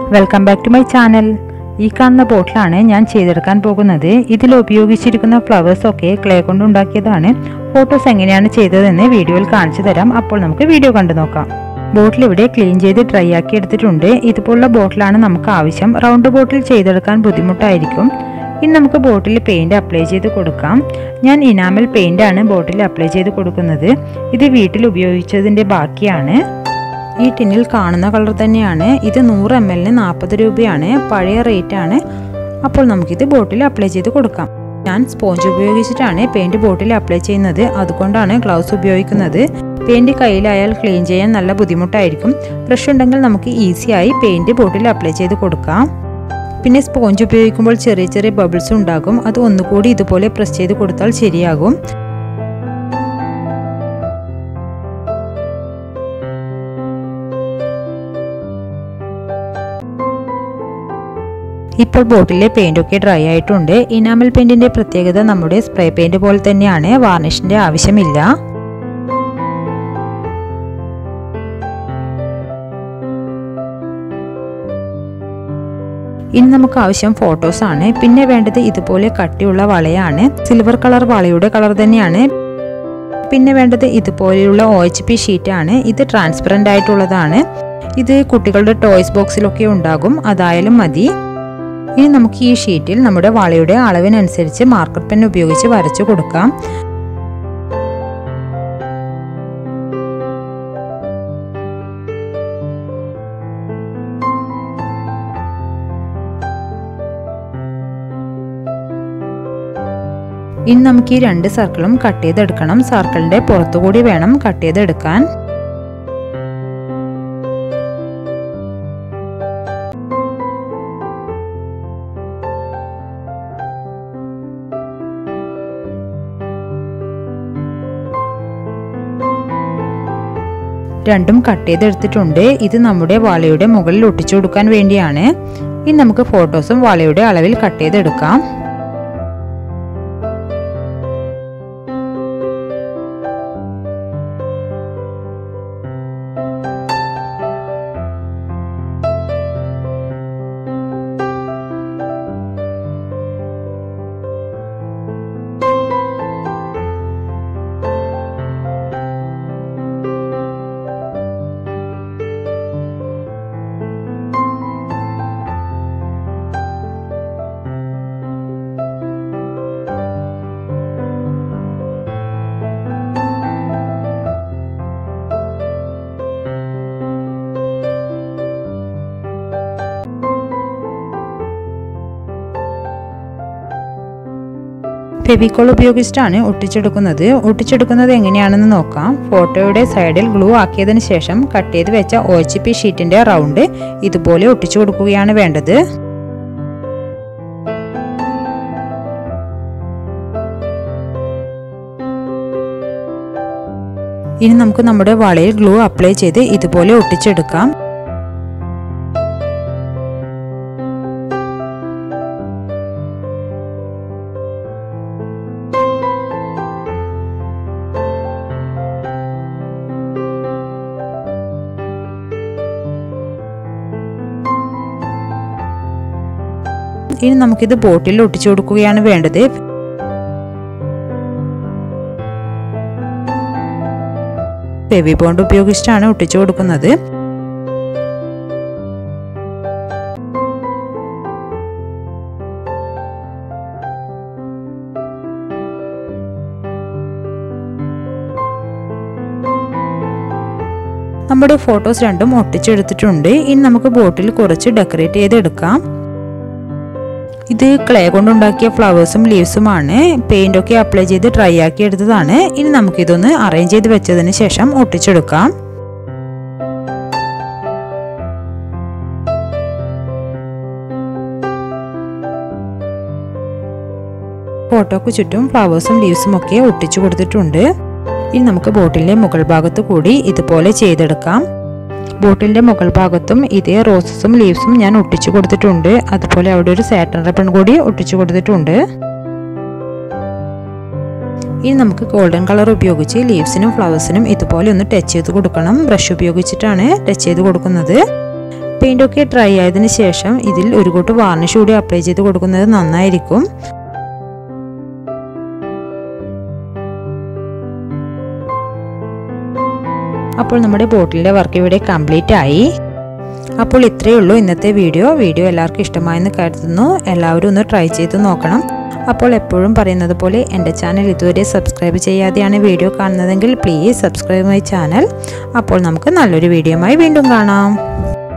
welcome back to my channel ഈ കാണുന്ന ബോട്ടിലാണ് ഞാൻ ചെയ്തെടുക്കാൻ പോകുന്നത് ഇതിൽ ഉപയോഗിച്ചിരിക്കുന്ന ഫ്ലവേഴ്സ് ഒക്കെ ക്ലേ കൊണ്ട് ഉണ്ടാക്കിയതാണ് ഫോട്ടോസ് എങ്ങനെയാണ് ചെയ്തതെന്ന് വീഡിയോയിൽ കാണിച്ചു തരാം അപ്പോൾ നമുക്ക് വീഡിയോ കണ്ടു നോക്കാം ബോട്ടിൽ ഇവിടെ ക്ലീൻ ചെയ്ത് ഡ്രൈ ആക്കി എടുത്തിട്ടുണ്ട് ഇതുപോലുള്ള ബോട്ടിലാണ് നമുക്ക് ആവശ്യം റൗണ്ട് ബോട്ടിൽ ചെയ്തെടുക്കാൻ ബുദ്ധിമുട്ടായിരിക്കും ഇനി നമുക്ക് ബോട്ടിൽ പെയിന്റ് അപ്ലൈ ചെയ്ത് കൊടുക്കാം ഞാൻ ഇനാമൽ പെയിന്റ് ആണ് ബോട്ടിൽ അപ്ലൈ ചെയ്ത് കൊടുക്കുന്നത് ഇത് വീട്ടിൽ ഉപയോഗിച്ചതിന്റെ ബാക്കിയാണ് ഈ ടിന്നിൽ കാണുന്ന കളർ തന്നെയാണ് ഇത് നൂറ് എം എല്ലിന് നാൽപ്പത് രൂപയാണ് പഴയ റേറ്റ് ആണ് അപ്പോൾ നമുക്കിത് ബോട്ടിൽ അപ്ലൈ ചെയ്ത് കൊടുക്കാം ഞാൻ സ്പോഞ്ച് ഉപയോഗിച്ചിട്ടാണ് പെയിന്റ് ബോട്ടിൽ അപ്ലൈ ചെയ്യുന്നത് അതുകൊണ്ടാണ് ഗ്ലൗസ് ഉപയോഗിക്കുന്നത് പെയിന്റ് കയ്യിലായാൽ ക്ലീൻ ചെയ്യാൻ നല്ല ബുദ്ധിമുട്ടായിരിക്കും ബ്രഷ് ഉണ്ടെങ്കിൽ നമുക്ക് ഈസിയായി പെയിന്റ് ബോട്ടിൽ അപ്ലൈ ചെയ്ത് കൊടുക്കാം പിന്നെ സ്പോഞ്ച് ഉപയോഗിക്കുമ്പോൾ ചെറിയ ചെറിയ ബബിൾസ് ഉണ്ടാകും അത് ഒന്നുകൂടി ഇതുപോലെ പ്രസ് ചെയ്ത് കൊടുത്താൽ ശരിയാകും ഇപ്പോൾ ബോട്ടിലെ പെയിന്റ് ഒക്കെ ഡ്രൈ ആയിട്ടുണ്ട് ഇനാമൽ പെയിന്റിന്റെ പ്രത്യേകത നമ്മുടെ സ്പ്രേ പെയിന്റ് പോലെ തന്നെയാണ് വാർണിഷിന്റെ ആവശ്യമില്ല ഇനി നമുക്ക് ആവശ്യം ഫോട്ടോസ് ആണ് പിന്നെ വേണ്ടത് ഇതുപോലെ കട്ടിയുള്ള വളയാണ് സിൽവർ കളർ വളയുടെ കളർ തന്നെയാണ് പിന്നെ വേണ്ടത് ഇതുപോലെയുള്ള ഒ എച്ച് പി ഷീറ്റാണ് ഇത് ട്രാൻസ്പെറൻ്റ് ആയിട്ടുള്ളതാണ് ഇത് കുട്ടികളുടെ ടോയ്സ് ബോക്സിലൊക്കെ ഉണ്ടാകും അതായാലും മതി ഇനി നമുക്ക് ഈ ഷീറ്റിൽ നമ്മുടെ വളയുടെ അളവിനനുസരിച്ച് മാർക്കർ പെൻ ഉപയോഗിച്ച് വരച്ചു കൊടുക്കാം ഇനി നമുക്ക് ഈ രണ്ട് സർക്കിളും കട്ട് ചെയ്തെടുക്കണം സർക്കിളിന്റെ പുറത്തുകൂടി വേണം കട്ട് ചെയ്തെടുക്കാൻ രണ്ടും കട്ട് ചെയ്തെടുത്തിട്ടുണ്ട് ഇത് നമ്മുടെ വളയുടെ മുകളിൽ ഒട്ടിച്ചു കൊടുക്കാൻ വേണ്ടിയാണ് ഇനി നമുക്ക് ഫോട്ടോസും വളയുടെ അളവിൽ കട്ട് ചെയ്തെടുക്കാം ഫെവിക്കോൾ ഉപയോഗിച്ചിട്ടാണ് ഒട്ടിച്ചെടുക്കുന്നത് ഒട്ടിച്ചെടുക്കുന്നത് എങ്ങനെയാണെന്ന് നോക്കാം ഫോട്ടോയുടെ സൈഡിൽ ഗ്ലൂ ആക്കിയതിന് ശേഷം കട്ട് ചെയ്ത് വെച്ച ഒ എച്ച് പി ഷീറ്റിന്റെ റൗണ്ട് ഇതുപോലെ ഒട്ടിച്ചു കൊടുക്കുകയാണ് വേണ്ടത് ഇനി നമുക്ക് നമ്മുടെ വളയിൽ ഗ്ലൂ അപ്ലൈ ചെയ്ത് ഇതുപോലെ ഒട്ടിച്ചെടുക്കാം ഇനി നമുക്കിത് ബോട്ടിൽ ഒട്ടിച്ചു കൊടുക്കുകയാണ് വേണ്ടത് ഫെവി ബോണ്ട് ഉപയോഗിച്ചിട്ടാണ് ഒട്ടിച്ചു കൊടുക്കുന്നത് നമ്മുടെ ഫോട്ടോസ് രണ്ടും ഒട്ടിച്ചെടുത്തിട്ടുണ്ട് ഇനി നമുക്ക് ബോട്ടിൽ കുറച്ച് ഡെക്കറേറ്റ് ചെയ്തെടുക്കാം ഇത് ക്ലേ കൊണ്ടുണ്ടാക്കിയ ഫ്ലവേഴ്സും ലീവ്സുമാണ് പെയിന്റ് ഒക്കെ അപ്ലൈ ചെയ്ത് ഡ്രൈ ആക്കി എടുത്തതാണ് ഇനി നമുക്കിതൊന്ന് അറേഞ്ച് ചെയ്ത് വെച്ചതിന് ശേഷം ഒട്ടിച്ചെടുക്കാം ഫോട്ടോക്ക് ചുറ്റും ഫ്ലവേഴ്സും ലീവ്സും ഒക്കെ ഒട്ടിച്ചു കൊടുത്തിട്ടുണ്ട് ഇനി നമുക്ക് ബോട്ടിലിന്റെ മുകൾ ഭാഗത്ത് കൂടി ഇതുപോലെ ചെയ്തെടുക്കാം ബോട്ടിലിന്റെ മുകൾ ഭാഗത്തും ഇതേ റോസസും ലീവ്സും ഞാൻ ഒട്ടിച്ചു കൊടുത്തിട്ടുണ്ട് അതുപോലെ അവിടെ ഒരു സാറ്റൻ റബൺ കൂടി ഒട്ടിച്ചു കൊടുത്തിട്ടുണ്ട് ഇനി നമുക്ക് ഗോൾഡൻ കളർ ഉപയോഗിച്ച് ലീവ്സിനും ഫ്ലവേഴ്സിനും ഇതുപോലെ ഒന്ന് ടച്ച് ചെയ്ത് കൊടുക്കണം ബ്രഷ് ഉപയോഗിച്ചിട്ടാണ് ടച്ച് ചെയ്ത് കൊടുക്കുന്നത് പെയിൻ്റൊക്കെ ഡ്രൈ ആയതിനു ശേഷം ഇതിൽ ഒരു കൂട്ട് വാർണിഷ് കൂടി അപ്ലൈ ചെയ്ത് കൊടുക്കുന്നത് നന്നായിരിക്കും അപ്പോൾ നമ്മുടെ ബോട്ടിലിൻ്റെ വർക്ക് ഇവിടെ കംപ്ലീറ്റ് ആയി അപ്പോൾ ഇത്രയേ ഉള്ളൂ ഇന്നത്തെ വീഡിയോ വീഡിയോ എല്ലാവർക്കും ഇഷ്ടമായെന്ന് കരുതുന്നു എല്ലാവരും ഒന്ന് ട്രൈ ചെയ്ത് നോക്കണം അപ്പോൾ എപ്പോഴും പറയുന്നത് പോലെ എൻ്റെ ചാനൽ ഇതുവരെ സബ്സ്ക്രൈബ് ചെയ്യാതെയാണ് വീഡിയോ കാണുന്നതെങ്കിൽ പ്ലീസ് സബ്സ്ക്രൈബ് മൈ ചാനൽ അപ്പോൾ നമുക്ക് നല്ലൊരു വീഡിയോയുമായി വീണ്ടും കാണാം